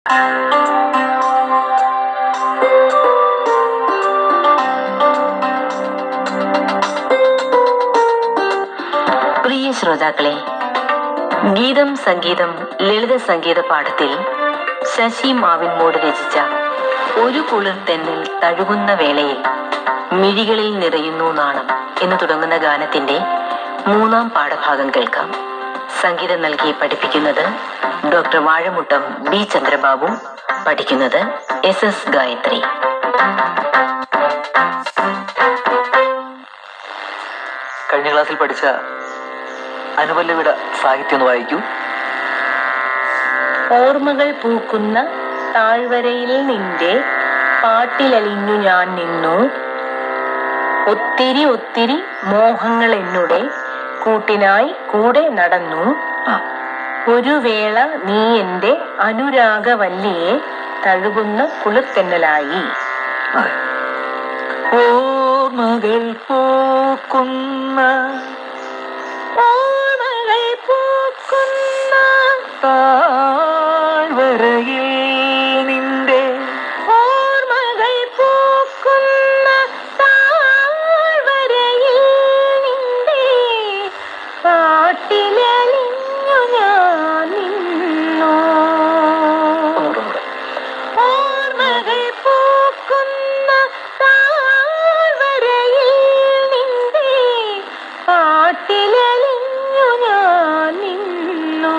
പ്രിയ ശ്രോതാക്കളെ ഗീതം സംഗീതം ലളിത സംഗീത പാഠത്തിൽ ശശി മാവിൻമൂട് രചിച്ച ഒരു കുളിർ തെന്നിൽ തഴുകുന്ന വേളയിൽ മിഴികളിൽ നിറയുന്നു നാണം എന്ന് തുടങ്ങുന്ന ഗാനത്തിന്റെ മൂന്നാം പാഠഭാഗം കേൾക്കാം സംഗീതം നൽകി പഠിപ്പിക്കുന്നത് ഡോക്ടർ വാഴമുട്ടം ബി ചന്ദ്രബാബു പഠിക്കുന്നത് എസ് എസ് ഗായത്രി കഴിഞ്ഞ ക്ലാസ്സിൽ പഠിച്ച അനുപല്ലവിയുടെ സാഹിത്യം ഒന്ന് വായിക്കൂ ഓർമ്മകൾ പൂക്കുന്ന താഴ്വരയിൽ നിന്റെ പാട്ടിലലിഞ്ഞു ഞാൻ നിന്നു ഒത്തിരി ഒത്തിരി മോഹങ്ങൾ എന്നുടെ കൂട്ടിനായി കൂടെ നടന്നു ആ ഒരു വേള നീ എന്റെ അനുരാഗവല്ലിയെ തഴുകുന്ന കുളിർത്തെന്നലായി അതെ ഓർമ്മകൾ പൂക്കുന്ന ഓർമ്മകൾ പൂക്കുന്ന താഴ്വരയിൽ നിന്റെ ഓർമ്മകൾ പൂക്കുന്ന താഴ്വരയിൽ നിന്റെ പാട്ടിലലിഞ്ഞു ഞാൻ നിന്നു ഒന്നുകൂടെ, ഒന്നുകൂടെ. ഓർമ്മകൾ പൂക്കുന്ന താഴ്വരയിൽ നിന്റെ പാട്ടിലലിഞ്ഞു ഞാൻ നിന്നു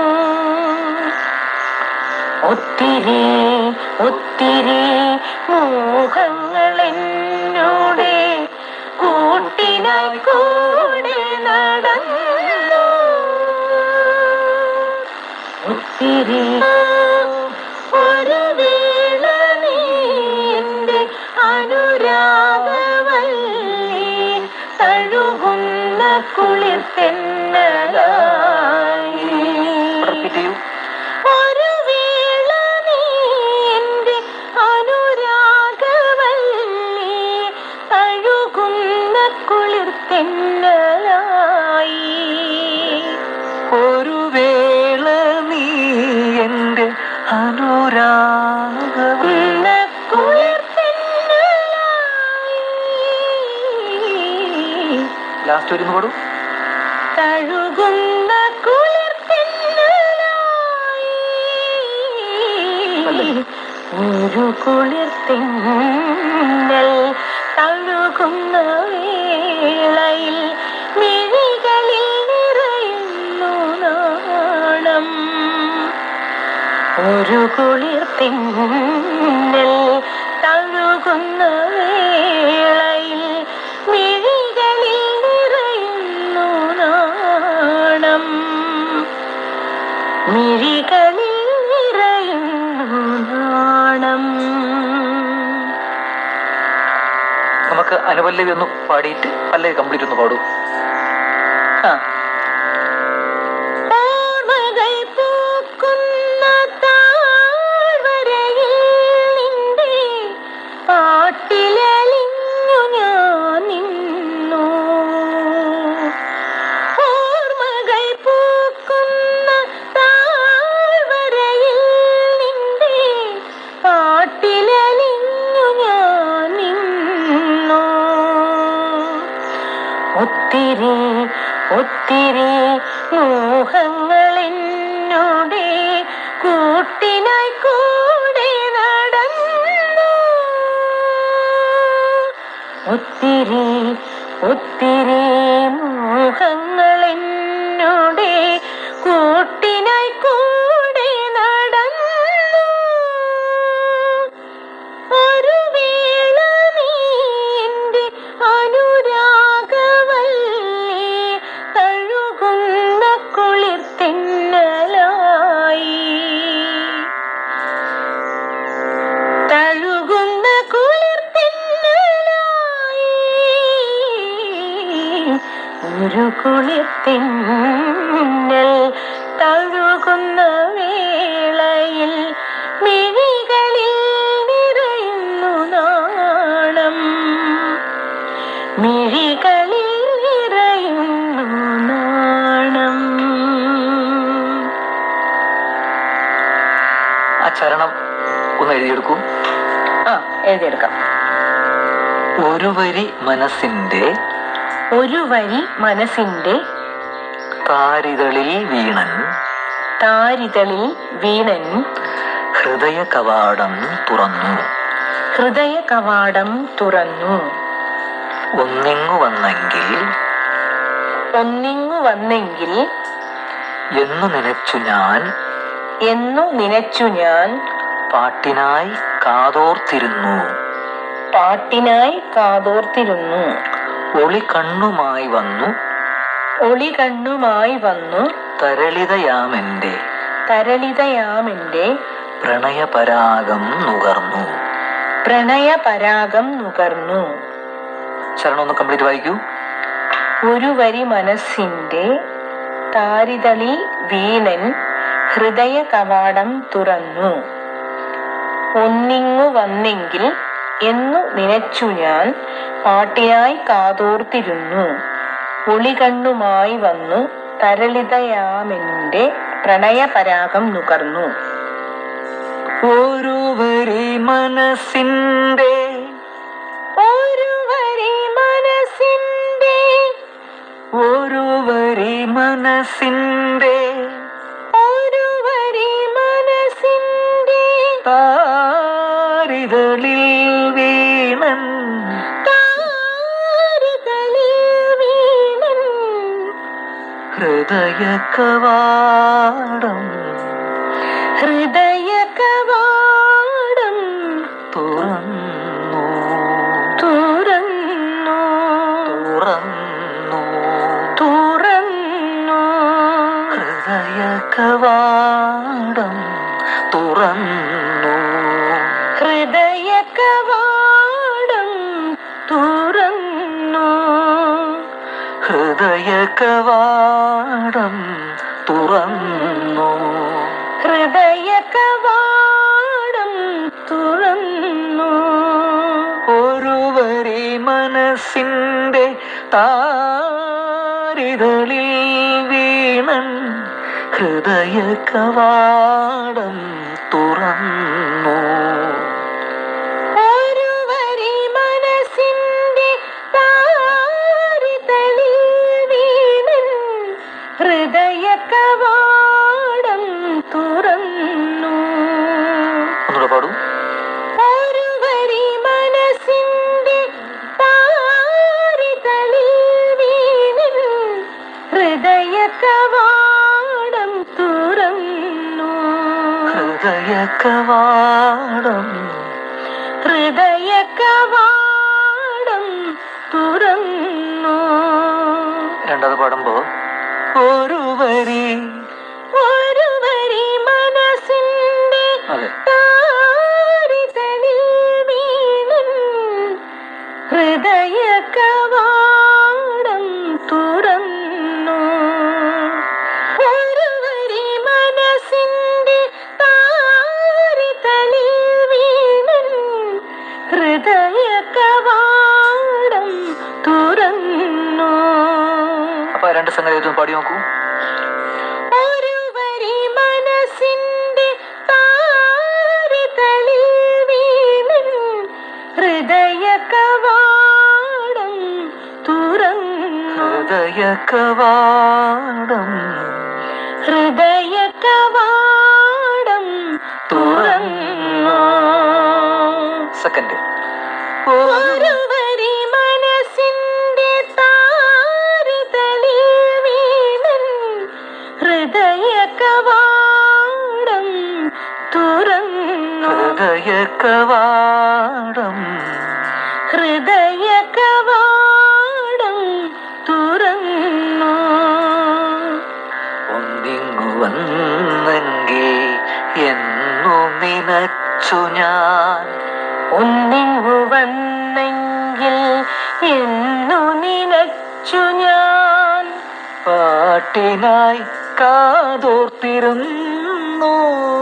ഒത്തിരി ഒത്തിരി മോഹങ്ങൾ എന്നോടെ കൂട്ടിനായി കൂടെ നടന്നു ഒത്തിരി ഒരു വേള നീ എന്റെ അനുരാഗവല്ലി തഴുകുന്ന കുളിർ തെന്നലായി റിപ്പീറ്റ് ചെയ്യൂ ഒരു വേള നീ എന്റെ അനുരാഗവല്ലി തഴുകുന്ന കുളിർ തെന്നലായി ഒരു വേള നീ എന്റെ അനുരാഗ കുന്ന കുളിർ തെന്നലായി ലാസ്റ്റ് വരുന്നു പാടൂ തഴുകുന്ന കുളിർ തെന്നലായി ഒരു കുളിർ തെന്നൽ തഴുകുന്ന വേളയിൽ മിഴികളിൽ നിറയുന്നു നാണം ഒരു കുളിർ തെന്നൽ തഴുകുന്ന വേളയിൽ മിഴികളിൽ നിറയുന്നു നാണം മിഴികളിൽ നിറയുന്നു നാണം നമുക്ക് അനുപല്ലവി ഒന്ന് പാടിയിട്ട് പല്ലവി കംപ്ലീറ്റ് ഒന്ന് പാടൂ ആ ഓർമ്മകൾ പൂക്കുന്ന താഴ്വരയിൽ നിന്റെ പാട്ടിലലിഞ്ഞു ഞാൻ നിന്നു ഓർമ്മകൾ പൂക്കുന്ന താഴ്വരയിൽ നിന്റെ പാട്ടിലലിഞ്ഞു ഞാൻ നിന്നു ഒത്തിരി ഒത്തിരി മോഹങ്ങൾ എന്നോടെ കൂട്ടിനായി കൂടെ നടന്നു ഒത്തിരി ഒത്തിരി മോഹങ്ങൾ എന്നോടെ കൂട്ടിനായി കൂടെ നടന്നു ഒരു വേള നീ എന്റെ അനുരാഗവല്ലി തഴുകുന്ന കുളിർ തെന്നലായി തഴുകുന്ന കുളിർ തെന്നലായി ഒരു കുളിർ തെന്നൽ തഴുകുന്ന വേളയിൽ മിഴികളിൽ നിറയുന്നു നാണം മിഴികളിൽ നിറയുന്നു നാണം ആ ചരണം ഒന്ന് എഴുതിയെടുക്കൂ ആ എഴുതിയെടുക്കാം ഒരു വരി മനസ്സിന്റെ ഒരു വരി മനസ്സിന്റെ താരിതളിൽ വീണൻ താരിതളിൽ വീണൻ ഹൃദയ കവാടം തുറന്നു ഹൃദയ കവാടം തുറന്നു ഒന്നിങ്ങു വന്നെങ്കിൽ ഒന്നിങ്ങു വന്നെങ്കിൽ എന്നു നനച്ചു ഞാൻ എന്നു നനച്ചു ഞാൻ പാട്ടിനായി കാതോർത്തിരുന്നു പാട്ടിനായി കാതോർത്തിരുന്നു ഒളി കണ്ണുമായി വന്നു ഒളി കണ്ണുമായി വന്നു തരളിതയാമെന്റെ തരളിതയാമെന്റെ പ്രണയപരാഗം നുകർന്നു പ്രണയപരാഗം നുകർന്നു ശരണം ഒന്ന് കംപ്ലീറ്റ് വായിക്കൂ ഒരു വരി മനസ്സിന്റെ താരിതളി വീണൻ ഹൃദയ കവാടം തുറന്നു ഒന്നിങ്ങു വന്നെങ്കിൽ എന്നു നനച്ചു ഞാൻ പാട്ടിനായി കാതോർത്തിരുന്നു ഒളികണ്ണുമായി വന്നു തരളിതയാമെന്റെ പ്രണയപരാഗം നുകർന്നു ഒരു വരി മനസ്സിന്റെ ഒരു വരി മനസ്സിന്റെ ഒരു വരി മനസ്സിന്റെ ഒരു വരി മനസ്സിന്റെ താരിതളിൽ വീണൻ താരുകളിൽ വീണൻ ഹൃദയ കവാടം ഹൃദയ കവാടം തുറന്നു തുറന്നു തുറന്നു തുറന്നു ഹൃദയ കവാടം തുറന്നു ഹൃദയ കവാടം തുറന്നു ഹൃദയ കവാടം തുറന്നു ഹൃദയ കവാടം തുറന്നു ഒരു വരി മനസ്സിന്റെ താരിതളിൽ വീണൻ ഹൃദയ കവാടം തുറന്നു ഒരു വരി മനസ്സിന്റെ താരിതളിൽ വീണൻ ഹൃദയ കവാടം തുറന്നു ഒന്നുകൂടെ പാടൂ ഒരു വരി മനസ്സിന്റെ താരിതളിൽ വീണൻ ഹൃദയ കവാടം തുറന്നു ഹൃദയ കവാടം ഹൃദയ കവാടം തുറന്നു രണ്ടാമത് പാടുമ്പോ ഒരു വരി ഒരു വരി മനസ്സിന്റെ അതെ താരിതളിൽ വീണൻ ഹൃദയ കവാടം തുറന്നു ഒരു വരി മനസ്സിന്റെ താരിതളിൽ വീണൻ ഹൃദയ കവാടം തുറന്നു അപ്പൊ ആ രണ്ട് സംഗതി ഒന്ന് പാടി നോക്കൂ ഒരു വരി മനസ്സിന്റെ താരിതളിൽ വീണൻ ഹൃദയ കവാടം തുറന്നു ഹൃദയ കവാടം ഹൃദയ കവാടം തുറന്നു സെക്കൻഡ് ഒരു വരി മനസ്സിന്റെ താരിതളിൽ വീണൻ ഹൃദയ കവാടം തുറന്നു ഹൃദയ കവാടം ഹൃദയ കവാടം തുറന്നു ഒന്നിങ്ങു വന്നെങ്കിൽ എന്നു നിനച്ചു ഞാൻ ഒന്നിങ്ങു വന്നെങ്കിൽ എന്നു നിനച്ചു ഞാൻ പാട്ടിനായി കാതോർത്തിരുന്നു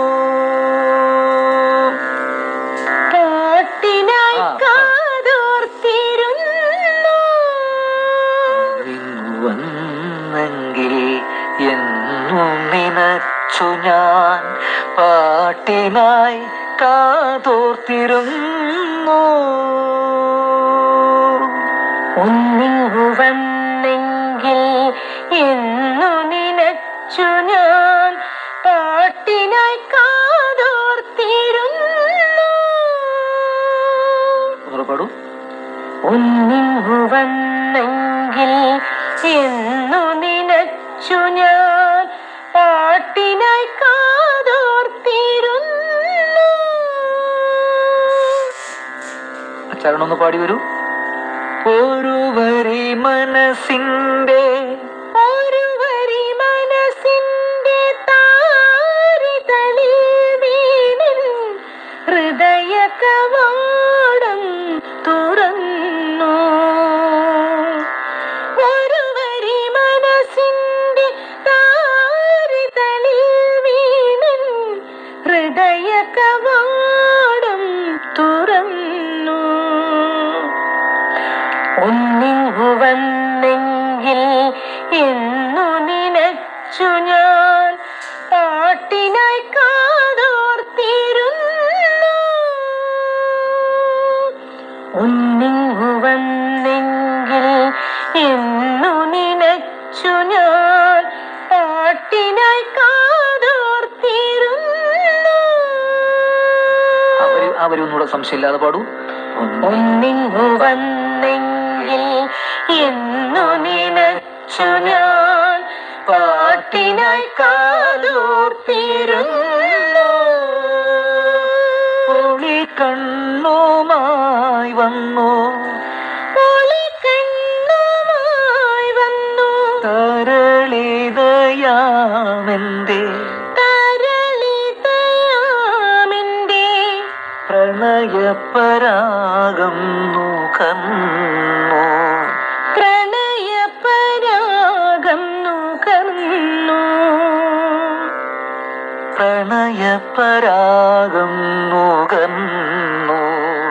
പാട്ടിനായി ആ. കാതോർത്തിരുന്നു ഒന്നിങ്ങു വന്നെങ്കിൽ എന്നു നിനച്ചു ഞാൻ പാട്ടിനായി കാതോർത്തിരുന്നു ഒന്നിങ്ങു വന്നെങ്കിൽ എന്നു നിനച്ചു ഞാൻ പാട്ടിനായി കാതോർത്തിരുന്നു ഒന്നുകൂടെ പാടൂ ഒന്നിങ്ങു വന്നെങ്കിൽ എന്നു നിനച്ചു ഞാൻ പാട്ടിനായി കാതോർത്തിരുന്നു ചരണം ഒന്ന് പാടി വരൂ ഒരു വരി മനസ്സിന്റെ ഒരു വരി മനസ്സിന്റെ താരിതളിൽ വീണിൻ ഹൃദയ കവാടം തുറന്നു ഒരു വരി മനസ്സിന്റെ താരിതളിൽ വീണിൻ ഹൃദയ കവാടം തുറന്നു ഒന്നിങ്ങു വന്നെങ്കിൽ എന്നു നിനച്ചു ഞാൻ പാട്ടിനായി കാതോർത്തിരുന്നു ഒന്നിങ്ങു വന്നെങ്കിൽ എന്നു നിനച്ചു ഞാൻ പാട്ടിനായി കാതോർത്തിരുന്നു അവര് അവര് ഒന്നുകൂടെ സംശയമില്ലാതെ പാടൂ ഒന്നിങ്ങു വന്നെങ്കിൽ എന്നു നിനച്ചു ഞാൻ പാട്ടിനായി കാതോർത്തിരുന്നു ഒളി കണ്ണുമായി വന്നു ഒളിക്കണ്ണുമായി വന്നു തരളിതയാമെന്റെ തരളിതയാമിന്റെ പ്രണയപരാഗം നുകർന്നു പ്രണയപരാഗം നുകർന്നു പ്രണയപരാഗം നുകർന്നു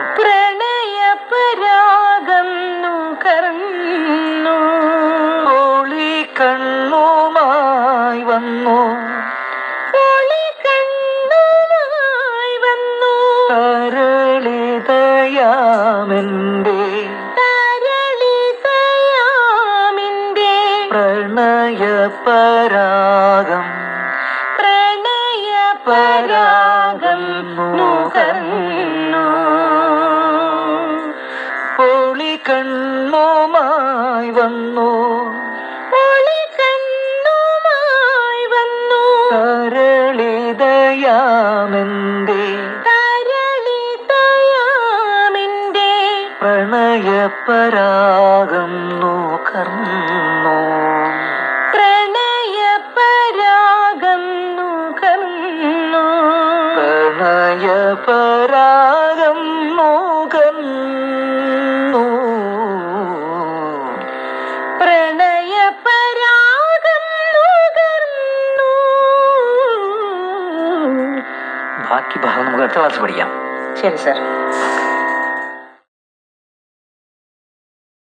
പ്രണയപരാഗം നുകർന്നു ഒളി കണ്ണുമായി വന്നു ഒളിക്കണ്ണുമായി വന്നു തരളിതയാമെന്റെ തരളിതയാമിന്റെ പ്രണയപരാഗം പ്രണയപരാഗം നുകർന്നു ഒളി കണ്ണുമായി വന്നു ഒളിക്കണ്ണുമായി വന്നു തരളിതയാമെന്റെ തരളിതയാമിന്റെ പ്രണയപരാഗം നുകർന്നു പ്രണയപരാഗം നുകർന്നു പ്രണയപരാഗം നുകർന്നു പ്രണയപരാഗം നുകർന്നു ബാക്കി ഭാഗം നമുക്ക് അടുത്ത ക്ലാസ് പഠിക്കാം ശരി സർ